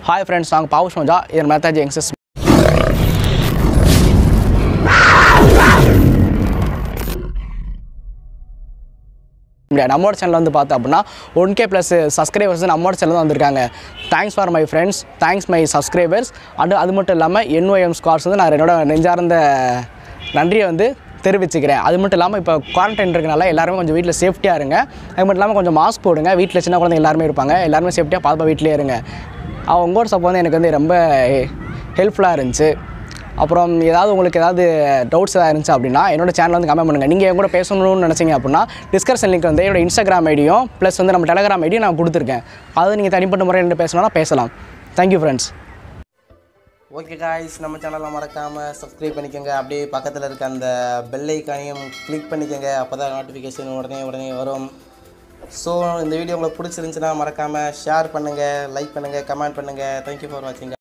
hi friends நாங்கள் பாவு ஷோஜா இது மேத்தாஜி யங்ஸ்டர்ஸ் முடியாது நம்மளோட சேனல் வந்து பார்த்தோம் அப்படின்னா ஒன் கே ப்ளஸ் சப்ஸ்கிரைபர்ஸ் நம்மளோட சேனல் தான் வந்திருக்காங்க thanks for my friends thanks my subscribers and அது மட்டும் இல்லாமல் என்ஒஎம் ஸ்கார்ஸ் வந்து நான் என்னோட நெஞ்சார்ந்த நன்றியை வந்து தெரிவிச்சுக்கிறேன் அது மட்டும் இல்லாமல் இப்போ குவாரண்டைன் இருக்கனால எல்லாருமே கொஞ்சம் வீட்டில் சேஃப்டியாக இருங்க அது மட்டும் இல்லாமல் கொஞ்சம் மாஸ்க் போடுங்க வீட்டில் சின்ன குழந்தைங்க எல்லாருமே இருப்பாங்க எல்லாருமே சேஃப்டியாக பார்த்து வீட்டிலே இருங்க அவங்க உங்களோட சப்போ வந்து எனக்கு வந்து ரொம்ப ஹெல்ப்ஃபுல்லாக இருந்துச்சு அப்புறம் ஏதாவது உங்களுக்கு ஏதாவது டவுட்ஸ் ஏதாவது இருந்துச்சு அப்படின்னா என்னோட சேனல் வந்து கமெண்ட் பண்ணுங்கள் நீங்கள் என் கூட பேசணும்னு நினச்சிங்க அப்படின்னா டிஸ்கஷன் லிங்க் வந்து என்னோட இன்ஸ்டாகிராம் ஐடியும் ப்ளஸ் வந்து நம்ம டெலகிராம் ஐடியும் நான் கொடுத்துருக்கேன் அது நீங்கள் தனிப்பட்ட முறையில் என்ன பேசணும்னா பேசலாம் தேங்க்யூ ஃப்ரெண்ட்ஸ் ஓகே காய்ஸ் நம்ம சேனலை மறக்காமல் சப்ஸ்கிரைப் பண்ணிக்கோங்க அப்படியே பக்கத்தில் இருக்க அந்த பெல் ஐக்கானையும் கிளிக் பண்ணிக்கோங்க அப்போ தான் நோட்டிஃபிகேஷன் உடனே உடனே வரும் ஸோ இந்த வீடியோ உங்களுக்கு பிடிச்சிருந்துச்சுன்னா மறக்காமல் ஷேர் பண்ணுங்கள் லைக் பண்ணுங்கள் கமெண்ட் பண்ணுங்கள் தேங்க்யூ ஃபார் வாட்சிங்